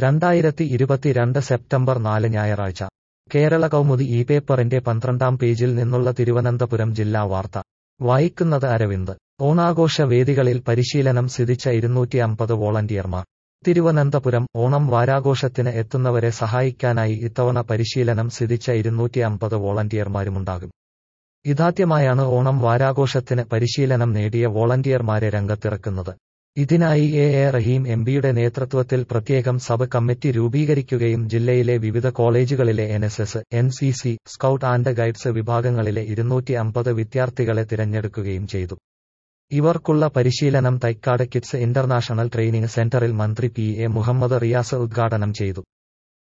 രണ്ടായിരത്തി ഇരുപത്തിരണ്ട് സെപ്റ്റംബർ നാല് ഞായറാഴ്ച കേരള കൗമുദി ഈ പേപ്പറിന്റെ പന്ത്രണ്ടാം പേജിൽ നിന്നുള്ള തിരുവനന്തപുരം ജില്ലാ വാർത്ത വായിക്കുന്നത് അരവിന്ദ് ഓണാഘോഷ വേദികളിൽ പരിശീലനം സിദ്ധിച്ച ഇരുന്നൂറ്റി അമ്പത് വോളണ്ടിയർമാർ തിരുവനന്തപുരം ഓണം വാരാഘോഷത്തിന് എത്തുന്നവരെ സഹായിക്കാനായി ഇത്തവണ പരിശീലനം സിദ്ധിച്ച ഇരുന്നൂറ്റി അമ്പത് വോളണ്ടിയർമാരുമുണ്ടാകും ഇതാദ്യമായാണ് ഓണം വാരാഘോഷത്തിന് പരിശീലനം നേടിയ വോളണ്ടിയർമാരെ രംഗത്തിറക്കുന്നത് ഇതിനായി എ എ റഹീം എംപിയുടെ നേതൃത്വത്തിൽ പ്രത്യേകം സബ് കമ്മിറ്റി രൂപീകരിക്കുകയും ജില്ലയിലെ വിവിധ കോളേജുകളിലെ N S S N C C scout and guides വിഭാഗങ്ങളിലെ ഇരുന്നൂറ്റി അമ്പത് വിദ്യാർത്ഥികളെ തിരഞ്ഞെടുക്കുകയും ചെയ്തു ഇവർക്കുള്ള പരിശീലനം തൈക്കാട് കിഡ്സ് ഇന്റർനാഷണൽ ട്രെയിനിംഗ് സെന്ററിൽ മന്ത്രി പി എ മുഹമ്മദ് റിയാസ് ഉദ്ഘാടനം ചെയ്തു